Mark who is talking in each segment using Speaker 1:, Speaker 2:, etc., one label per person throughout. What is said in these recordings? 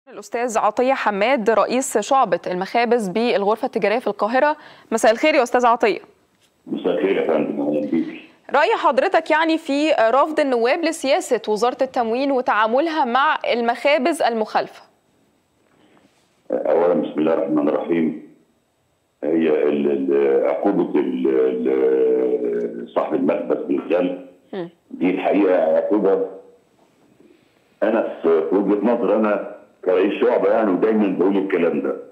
Speaker 1: الأستاذ عطية حماد رئيس شعبة المخابز بالغرفة التجارية في القاهرة مساء الخير يا أستاذ عطية
Speaker 2: مساء الخير يا فندم اهلا بيك
Speaker 1: رأي حضرتك يعني في رفض النواب لسياسة وزارة التموين وتعاملها مع المخابز المخالفة
Speaker 2: اولا بسم الله الرحمن الرحيم هي ال- ال- عقوبه ال- ال- صاحب المخبز بالغل دي الحقيقه عقوبه انا في في وجهه نظر انا كرئيس شعبه يعني ودايما بقول الكلام ده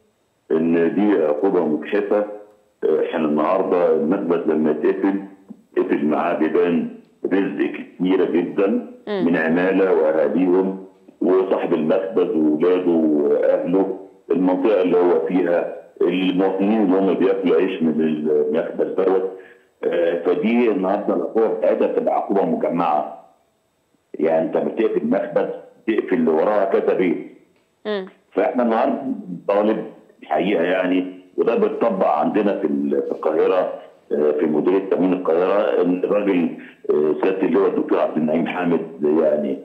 Speaker 2: ان دي عقوبه مجحفه احنا النهارده المخبز لما يتقفل قفل معاه بيبان رزق كتيره جدا من عماله واهاليهم وصاحب المخبز واولاده واهله المنطقه اللي هو فيها المواطنين اللي هم بياكلوا عيش من المخبز دوت آه، فدي النهارده العقوبه بتاعتها بتبقى عقوبه مجمعه يعني انت بتقفل مخبز تقفل اللي وراها كذا بيت
Speaker 1: مم.
Speaker 2: فاحنا النهارده طالب الحقيقه يعني وده بيتطبق عندنا في ال- في القاهره آه، في مديريه تامين القاهره إن الراجل آه، سياده اللواء الدكتور عبد النعيم حامد يعني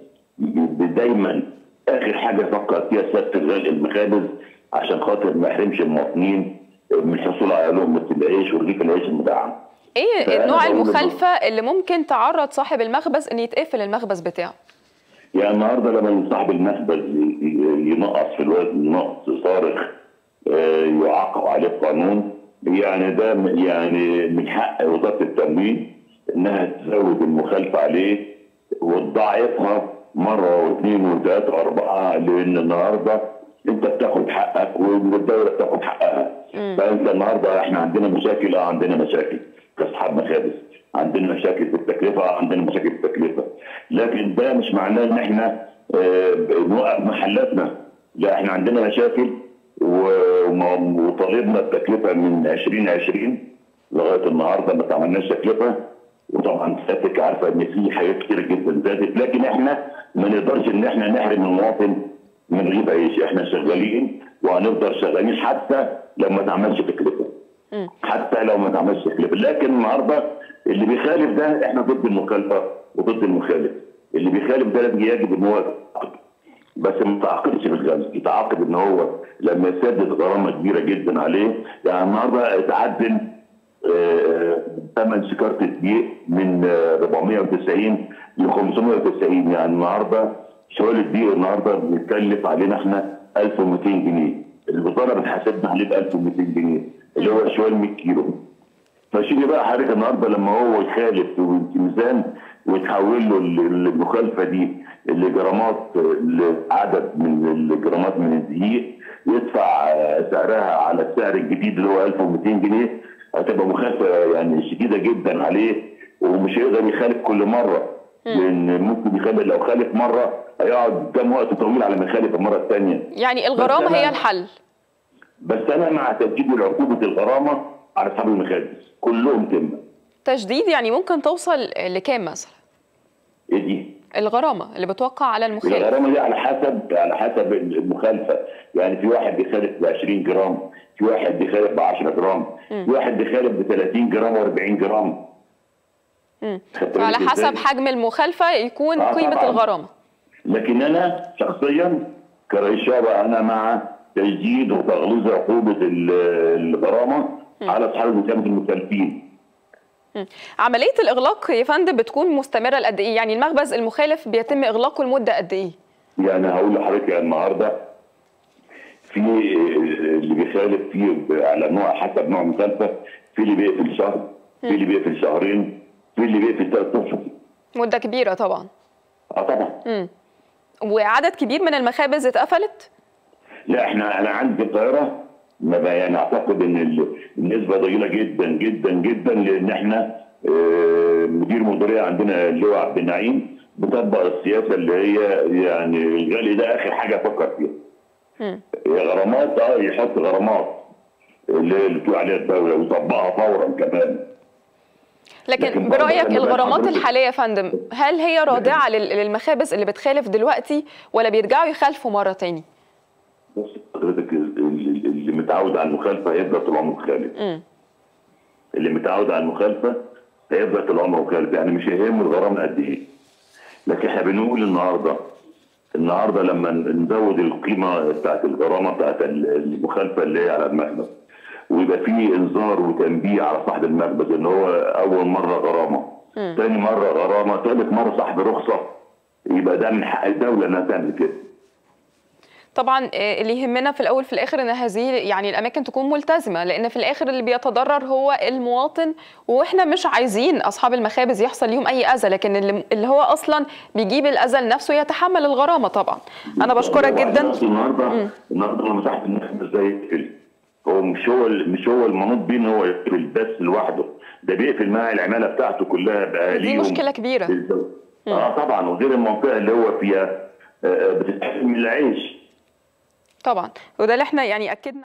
Speaker 2: دايما اخر حاجه يفكر فيها سياده الغاء المخابز عشان خاطر ما يحرمش المواطنين من الحصول على لقمه العيش ورغيف العيش المدعم.
Speaker 1: ايه
Speaker 2: فأنا
Speaker 1: النوع
Speaker 2: بقول
Speaker 1: المخالفة اللي ممكن تعرض صاحب المخبز ان يتقفل المخبز بتاعه
Speaker 2: يعني النهارده لما صاحب المخبز ي- ي- ينقص في الوزن نقص صارخ آه، يعاقب عليه القانون يعني ده م- يعني من حق وزاره التموين انها تزود المخالفه عليه وتضاعفها مره واثنين وثلاثه واربعه لان النهارده انت بتاخد حقك والدوله بتاخد حقها فانت النهارده احنا عندنا مشاكل اه عندنا مشاكل كاصحاب مخابز عندنا مشاكل في التكلفه اه عندنا مشاكل في التكلفه لكن ده مش معناه ان احنا آه، نوقف محلاتنا لا احنا عندنا مشاكل و- وم- وطالبنا التكلفه من 2020 لغايه النهارده ما تعملناش تكلفه وطبعا سيادتك عارفه ان في حاجات كتير جدا زادت لكن احنا ما نقدرش ان احنا نحرم المواطن من رغيف عيش احنا شغالين وهنفضل شغالين حتى لو ما تعملش تكلفه حتى لو ما تعملش تكلفه لكن النهارده اللي بيخالف ده احنا ضد المخالفه وضد المخالف اللي بيخالف ده لازم يجب ان هو يتعاقب. بس ما يتعاقبش بالغلط يتعاقب ان هو لما يسدد غرامه كبيره جدا عليه يعني النهارده اتعدل آه، ثمن شكاره الدقيق من آه، 490 ل 590 يعني النهارده شوال الدقيق النهارده بيتكلف علينا احنا 1200 جنيه الوزاره بتحاسبنا عليه ب 1200 جنيه اللي هو شوال 100 كيلو فشيلي بقى حضرتك النهارده لما هو يخالف في ميزان وتحول له ال- المخالفه دي لجرامات عدد من الجرامات من الدقيق يدفع آه، سعرها على السعر الجديد اللي هو 1200 جنيه هتبقى مخالفه يعني شديده جدا عليه ومش هيقدر يخالف كل مره لان ممكن يخالف لو خالف مره هيقعد كام وقت طويل على ما يخالف المره الثانيه
Speaker 1: يعني الغرامة
Speaker 2: بس
Speaker 1: هي
Speaker 2: أنا-
Speaker 1: الحل
Speaker 2: بس انا مع تجديد عقوبه الغرامه على اصحاب المخابز كلهم تم
Speaker 1: تشديد يعني ممكن توصل لكام مثلا
Speaker 2: ايه دي؟
Speaker 1: الغرامة اللي بتوقع على المخالف
Speaker 2: الغرامه دي على حسب على حسب المخالفه يعني في واحد بيخالف ب 20 جرام في واحد بيخالف ب 10 جرام في واحد بيخالف ب 30 جرام و40 جرام
Speaker 1: مم.
Speaker 2: خدت
Speaker 1: فعلى
Speaker 2: بالك
Speaker 1: حسب
Speaker 2: إزاي؟
Speaker 1: حجم المخالفة يكون
Speaker 2: آه
Speaker 1: قيمة
Speaker 2: طبعاً.
Speaker 1: الغرامة
Speaker 2: لكن انا شخصيا كرئيس شعبه انا مع تجديد وتغليظ عقوبه ال- الغرامه على اصحاب المخابز المخالفين
Speaker 1: عملية الإغلاق يا فندم بتكون مستمرة لقد إيه؟ يعني المخبز المخالف بيتم إغلاقه لمدة قد إيه؟
Speaker 2: يعني هقول لحضرتك يعني النهارده في اللي بيخالف فيه على نوع حسب نوع مخالفه في اللي بيقفل شهر في اللي بيقفل شهرين في اللي بيقفل ثلاث اشهر
Speaker 1: مدة كبيرة طبعا
Speaker 2: اه طبعا
Speaker 1: مم. وعدد كبير من المخابز اتقفلت؟
Speaker 2: لا احنا انا عندي في القاهره ما بقى يعني اعتقد ان ال- النسبه ضئيله جدا جدا جدا لان احنا آه، مدير مديريه عندنا اللواء عبد النعيم بيطبق السياسه اللي هي يعني الغالي ده اخر حاجه افكر فيها
Speaker 1: مم.
Speaker 2: غرامات اه يحط غرامات اللي اللي بتقول عليها الدوله ويطبقها فورا كمان
Speaker 1: لكن
Speaker 2: لكن برضه
Speaker 1: برأيك
Speaker 2: خلي بالك
Speaker 1: الغرامات
Speaker 2: حضرتك-
Speaker 1: الحالية يا فندم هل هي رادعة لل- للمخابز اللي بتخالف دلوقتي ولا بيرجعوا يخالفوا مرة تاني؟
Speaker 2: بص حضرتك ال- ال- اللي متعود على المخالفه هيفضل طول عمره مخالف
Speaker 1: مم.
Speaker 2: اللي متعود على المخالفه هيفضل طول عمره مخالف يعني مش هيهمه الغرامه قد ايه لكن احنا بنقول النهارده النهارده لما نزود القيمه بتاعت الغرامه بتاعت المخالفه اللي هي على المخبز ويبقى في انذار وتنبيه على صاحب المخبز ان هو اول مره غرامه ثاني مره غرامه ثالث مره صاحب رخصه يبقى ده من حق الدوله انها تعمل كده
Speaker 1: طبعا اللي يهمنا في الاول في الاخر ان هذه يعني الاماكن تكون ملتزمه لان في الاخر اللي بيتضرر هو المواطن واحنا مش عايزين اصحاب المخابز يحصل ليهم اي اذى لكن اللي هو اصلا بيجيب الاذى لنفسه يتحمل الغرامه طبعا انا بشكرك جدا
Speaker 2: النهارده النهارده لما تحت المخبز ده يقفل هو مش هو مش هو المنوط بيه ان هو يقفل بس لوحده ده بيقفل معاه العماله بتاعته كلها بقى
Speaker 1: دي مشكله كبيره
Speaker 2: اه طبعا وغير المنطقه اللي هو فيها بتتحمل العيش
Speaker 1: طبعا وده اللي احنا يعني اكدنا